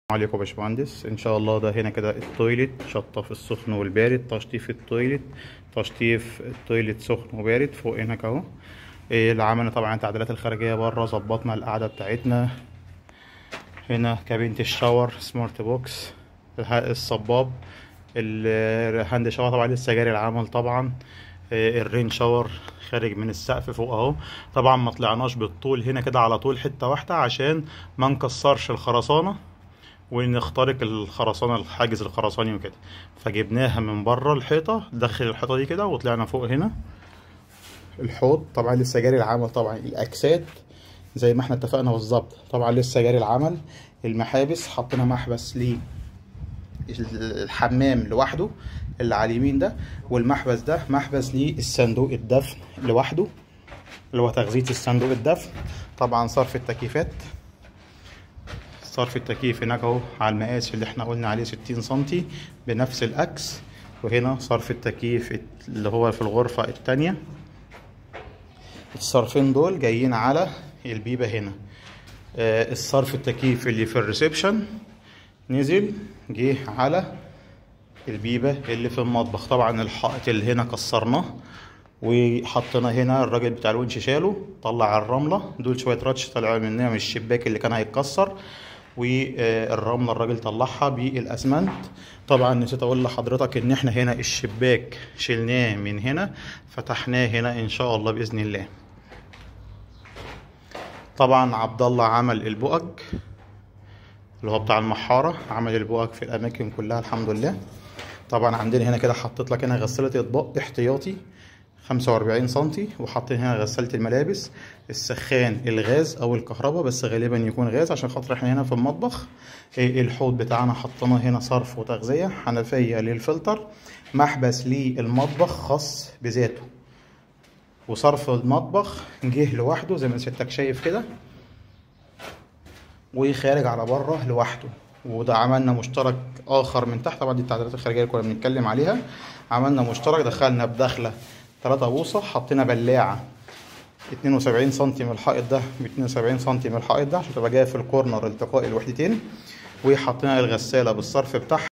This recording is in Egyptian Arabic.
عليكم يا باشمهندس ان شاء الله ده هنا كده التويلت شطف السخن والبارد تشطيف التويلت تشطيف التويلت سخن وبارد فوق هناك اهو إيه اللي عملنا طبعا التعديلات الخارجيه بره ظبطنا القعده بتاعتنا هنا كابينة الشاور سمارت بوكس الح- الصباب الهاند شاور طبعا لسه جاري العمل طبعا إيه الرين شاور خارج من السقف فوق اهو طبعا ما طلعناش بالطول هنا كده على طول حته واحده عشان ما نكسرش الخرسانه ونخترق الخرسانة الحاجز الخرساني وكده فجبناها من بره الحيطة داخل الحيطة دي كده وطلعنا فوق هنا الحوض طبعا لسه جاري العمل طبعا الأكسات زي ما احنا اتفقنا بالظبط طبعا لسه جاري العمل المحابس حطينا محبس ليه الحمام لوحده اللي على اليمين ده والمحبس ده محبس للصندوق الدفن لوحده اللي هو تغذية الصندوق الدفن طبعا صرف التكييفات صرف التكييف هناك اهو على المقاس اللي احنا قلنا عليه ستين سنتي بنفس الاكس وهنا صرف التكييف اللي هو في الغرفة التانية الصرفين دول جايين على البيبة هنا آه الصرف التكييف اللي في الريسبشن نزل جه على البيبة اللي في المطبخ طبعا الحائط اللي هنا كسرناه وحطينا هنا الراجل بتاع الونش شاله طلع الرملة دول شوية راتش طلعوا منها من الشباك اللي كان هيتكسر والرملة الراجل طلعها بالاسمنت طبعا نسيت اقول لحضرتك ان احنا هنا الشباك شلناه من هنا فتحناه هنا ان شاء الله باذن الله طبعا عبد الله عمل البؤج اللي هو بتاع المحارة عمل البؤج في الاماكن كلها الحمد لله طبعا عندنا هنا كده حطيت لك هنا غسالة اطباق احتياطي خمسة وأربعين سنتي وحاطين هنا غسالة الملابس السخان الغاز أو الكهرباء بس غالبا يكون غاز عشان خاطر احنا هنا في المطبخ إيه الحوض بتاعنا حطينا هنا صرف وتغذية حنفية للفلتر محبس للمطبخ خاص بذاته وصرف المطبخ جه لوحده زي ما سيادتك شايف كده وخارج على بره لوحده وده عملنا مشترك اخر من تحت طبعا دي التعديلات الخارجيه اللي كنا بنتكلم عليها عملنا مشترك دخلنا بدخله 3 بوصه حطينا بلاعه 72 سم من الحائط ده ب 72 سم من الحائط ده عشان تبقى جايه في الكورنر التقاء الوحدتين وحطينا الغساله بالصرف بتاعها